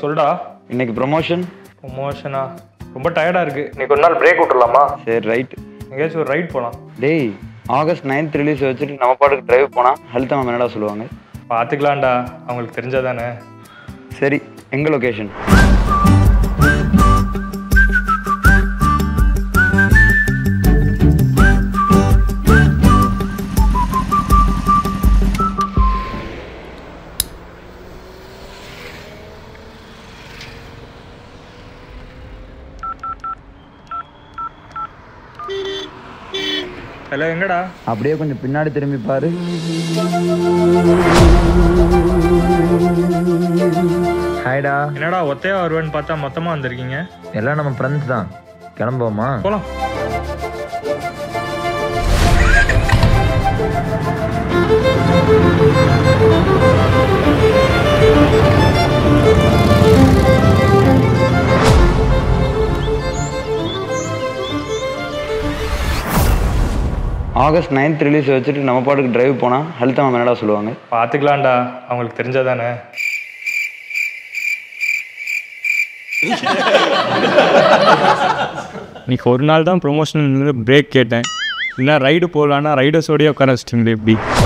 சொல்டா இன்னைக்கு ப்ரொமோஷன் ப்ரொமோஷனா ரொம்ப டயர்டாக இருக்கு இன்னைக்கு ஒரு நாள் பிரேக் விட்டுறலாமா சரி ரைட் எங்கேயாச்சும் ஒரு ரைட் போகலாம் டேய் ஆகஸ்ட் நைன்த் ரிலீஸ் வச்சுட்டு நம்ம பாட்டுக்கு டிரைவ் போனால் ஹெல்த் மேம் என்னடா சொல்லுவாங்க பார்த்துக்கலாம்டா அவங்களுக்கு தெரிஞ்சாதானே சரி எங்க லொகேஷன் ஹலோ எங்கடா அப்படியே கொஞ்சம் பின்னாடி திரும்பி பாரு ஹாய்டா என்னடா ஒத்தையா வருவேன்னு பார்த்தா மொத்தமாக வந்திருக்கீங்க எல்லாம் நம்ம ஃப்ரெண்ட்ஸ் தான் கிளம்புவோமா போகலாம் ஆகஸ்ட் நைன்த் ரிலீஸ் வச்சுட்டு நம்ம பாட்டுக்கு டிரைவ் போனால் ஹெல்த் மேம் என்னடா சொல்லுவாங்க பார்த்துக்கலாம்டா அவங்களுக்கு தெரிஞ்சாதானே இன்னைக்கு ஒரு நாள் தான் ப்ரொமோஷனல் பிரேக் கேட்டேன் இல்லை ரைடு போகலான்னா ரைடர்ஸோடய உட்கார வச்சிட்டிங்களே எப்படி